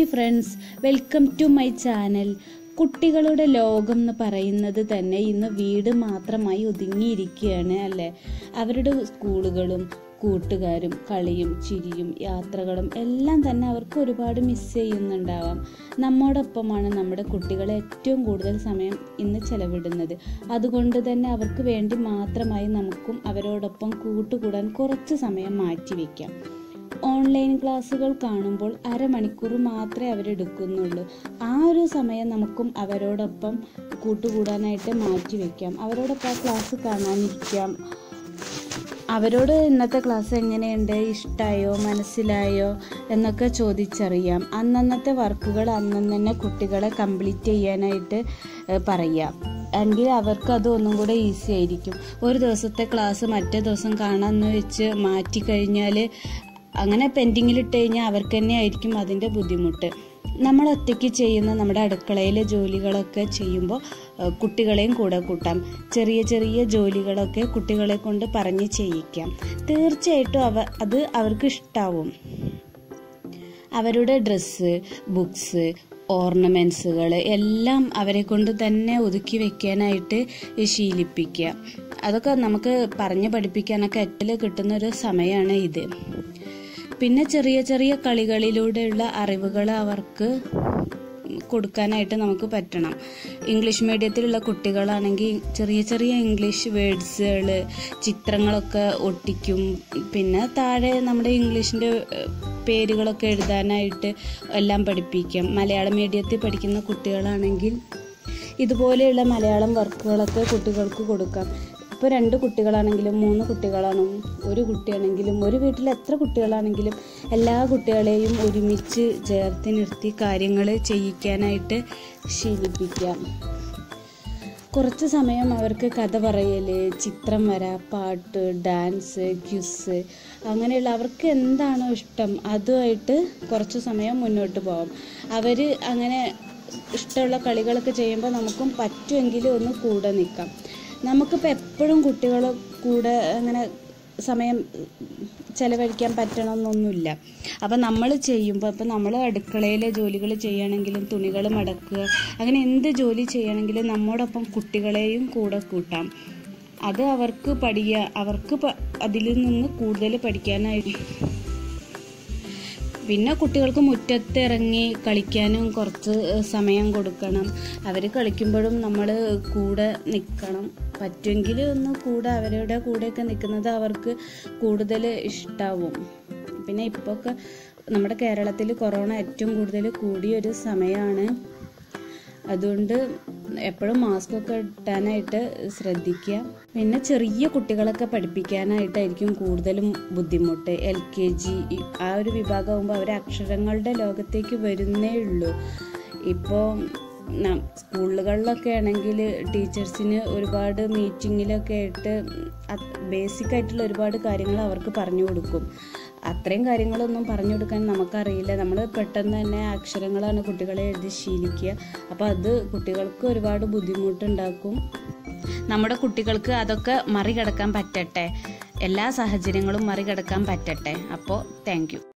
friends welcome to my channel കുട്ടികളുടെ ലോകം എന്ന് പറയുന്നത് തന്നെ ഇന്ന് വീട് മാത്രമായി ഒതുങ്ങിയിരിക്കുകയാണ് അല്ലേ അവരുടെ സ്കൂളുകളും കൂട്ടുകാരും കളിയും ചിരിയും യാത്രകളും എല്ലാം തന്നെ അവർക്ക് ഒരുപാട് മിസ് ചെയ്യുന്നുണ്ടാവാം നമ്മോടൊപ്പമാണ് നമ്മുടെ കുട്ടികൾ ഏറ്റവും കൂടുതൽ സമയം ഇന്ന് ചെലവിടുന്നത് അതുകൊണ്ട് തന്നെ അവർക്ക് വേണ്ടി മാത്രമായി നമുക്കും അവരോടൊപ്പം കൂട്ടുകൂടാൻ കുറച്ച് സമയം മാറ്റിവെക്കാം ഓൺലൈൻ ക്ലാസ്സുകൾ കാണുമ്പോൾ അരമണിക്കൂർ മാത്രമേ അവരെടുക്കുന്നുള്ളൂ ആ ഒരു സമയം നമുക്കും അവരോടൊപ്പം കൂട്ടുകൂടാനായിട്ട് മാറ്റിവെക്കാം അവരോടൊപ്പം ആ ക്ലാസ് കാണാനിരിക്കാം അവരോട് ഇന്നത്തെ ക്ലാസ് എങ്ങനെയുണ്ട് ഇഷ്ടമായോ മനസ്സിലായോ എന്നൊക്കെ ചോദിച്ചറിയാം അന്നന്നത്തെ വർക്കുകൾ അന്നന്ന് തന്നെ കുട്ടികളെ കംപ്ലീറ്റ് ചെയ്യാനായിട്ട് ഏഹ്, പറയാം എങ്കിൽ അവർക്ക് അത് ഒന്നും കൂടെ ഈസി ആയിരിക്കും ഒരു ദിവസത്തെ ക്ലാസ് മറ്റേ ദിവസം കാണാമെന്ന് വെച്ച് മാറ്റിക്കഴിഞ്ഞാൽ അങ്ങനെ പെൻഡിങ്ങിൽ ഇട്ട് കഴിഞ്ഞാൽ അവർക്ക് തന്നെ ആയിരിക്കും അതിൻ്റെ ബുദ്ധിമുട്ട് നമ്മൾ ഒറ്റയ്ക്ക് ചെയ്യുന്ന നമ്മുടെ അടുക്കളയിലെ ജോലികളൊക്കെ ചെയ്യുമ്പോൾ ഏഹ്, കുട്ടികളെയും കൂടെ കൂട്ടാം ചെറിയ ചെറിയ ജോലികളൊക്കെ കുട്ടികളെ കൊണ്ട് പറഞ്ഞ് ചെയ്യിക്കാം തീർച്ചയായിട്ടും അവ അത് അവർക്ക് ഇഷ്ടാവും അവരുടെ ഡ്രസ്സ് ബുക്സ് ഓർണമെൻറ്റ്സുകൾ എല്ലാം അവരെ കൊണ്ട് തന്നെ ഒതുക്കി വെക്കാനായിട്ട് ശീലിപ്പിക്കുക അതൊക്കെ നമുക്ക് പറഞ്ഞ് പഠിപ്പിക്കാനൊക്കെ എട്ടിൽ കിട്ടുന്ന ഒരു സമയമാണ് ഇത് പിന്നെ ചെറിയ ചെറിയ കളികളിലൂടെയുള്ള അറിവുകൾ അവർക്ക് കൊടുക്കാനായിട്ട് നമുക്ക് പറ്റണം ഇംഗ്ലീഷ് മീഡിയത്തിലുള്ള കുട്ടികളാണെങ്കിൽ ചെറിയ ചെറിയ ഇംഗ്ലീഷ് വേർഡ്സുകൾ ചിത്രങ്ങളൊക്കെ ഒട്ടിക്കും പിന്നെ താഴെ നമ്മുടെ ഇംഗ്ലീഷിൻ്റെ ഏഹ്, പേരുകളൊക്കെ എഴുതാനായിട്ട് എല്ലാം പഠിപ്പിക്കാം മലയാളം മീഡിയത്തിൽ പഠിക്കുന്ന കുട്ടികളാണെങ്കിൽ ഇതുപോലെയുള്ള മലയാളം വർക്കുകളൊക്കെ കുട്ടികൾക്ക് കൊടുക്കാം ഇപ്പോൾ രണ്ട് കുട്ടികളാണെങ്കിലും മൂന്ന് കുട്ടികളാണെങ്കിലും ഒരു കുട്ടിയാണെങ്കിലും ഒരു വീട്ടിൽ എത്ര കുട്ടികളാണെങ്കിലും എല്ലാ കുട്ടികളെയും ഒരുമിച്ച് ചേർത്ത് നിർത്തി കാര്യങ്ങൾ ചെയ്യിക്കാനായിട്ട് ശീലിപ്പിക്കാം കുറച്ച് സമയം അവർക്ക് കഥ പറയൽ ചിത്രം വര പാട്ട് ഡാൻസ് ക്യുസ് അങ്ങനെയുള്ള അവർക്ക് എന്താണോ ഇഷ്ടം അതുമായിട്ട് കുറച്ച് സമയം മുന്നോട്ട് പോകാം അവർ അങ്ങനെ ഇഷ്ടമുള്ള കളികളൊക്കെ ചെയ്യുമ്പോൾ നമുക്കും പറ്റുമെങ്കിൽ ഒന്ന് കൂടെ നിൽക്കാം നമുക്കിപ്പോൾ എപ്പോഴും കുട്ടികളെ കൂടെ അങ്ങനെ സമയം ചിലവഴിക്കാൻ പറ്റണമെന്നൊന്നുമില്ല അപ്പം നമ്മൾ ചെയ്യുമ്പോൾ ഇപ്പം നമ്മൾ അടുക്കളയിലെ ജോലികൾ ചെയ്യണമെങ്കിലും തുണികൾ മടക്കുക അങ്ങനെ എന്ത് ജോലി ചെയ്യണമെങ്കിലും നമ്മോടൊപ്പം കുട്ടികളെയും കൂടെ കൂട്ടാം അത് അവർക്ക് പഠിക്കുക അവർക്ക് പ- അതിൽ നിന്ന് കൂടുതൽ പഠിക്കാനായിട്ട് പിന്നെ കുട്ടികൾക്ക് മുറ്റത്തിറങ്ങി കളിക്കാനും കുറച്ച് സമയം കൊടുക്കണം അവർ കളിക്കുമ്പോഴും നമ്മൾ കൂടെ നിൽക്കണം പറ്റുമെങ്കിൽ ഒന്ന് കൂടെ അവരുടെ കൂടെയൊക്കെ നിൽക്കുന്നത് അവർക്ക് കൂടുതൽ ഇഷ്ടാവും പിന്നെ ഇപ്പോൾ ഒക്കെ നമ്മുടെ കേരളത്തിൽ കൊറോണ ഏറ്റവും കൂടുതൽ കൂടിയൊരു സമയമാണ് അതുകൊണ്ട് എപ്പോഴും മാസ്ക് ഒക്കെ ഇട്ടാനായിട്ട് ശ്രദ്ധിക്കുക പിന്നെ ചെറിയ കുട്ടികളൊക്കെ പഠിപ്പിക്കാനായിട്ടായിരിക്കും കൂടുതലും ബുദ്ധിമുട്ട് എൽ കെ ജി ആ ഒരു വിഭാഗമാകുമ്പോൾ അവർ അക്ഷരങ്ങളുടെ ലോകത്തേക്ക് വരുന്നേ ഉള്ളൂ ഇപ്പോൾ സ്കൂളുകളിലൊക്കെ ആണെങ്കിൽ ടീച്ചേഴ്സിന് ഒരുപാട് മീറ്റിങ്ങിലൊക്കെ ആയിട്ട് ബേസിക് ആയിട്ടുള്ള ഒരുപാട് കാര്യങ്ങൾ അവർക്ക് പറഞ്ഞു കൊടുക്കും അത്രയും കാര്യങ്ങളൊന്നും പറഞ്ഞു കൊടുക്കാൻ നമുക്കറിയില്ല നമ്മൾ പെട്ടെന്ന് തന്നെ അക്ഷരങ്ങളാണ് കുട്ടികളെ എഴുതി ശീലിക്കുക അപ്പോൾ അത് കുട്ടികൾക്ക് ഒരുപാട് ബുദ്ധിമുട്ടുണ്ടാക്കും നമ്മുടെ കുട്ടികൾക്ക് അതൊക്കെ മറികടക്കാൻ പറ്റട്ടെ എല്ലാ സാഹചര്യങ്ങളും മറികടക്കാൻ പറ്റട്ടെ അപ്പോൾ താങ്ക്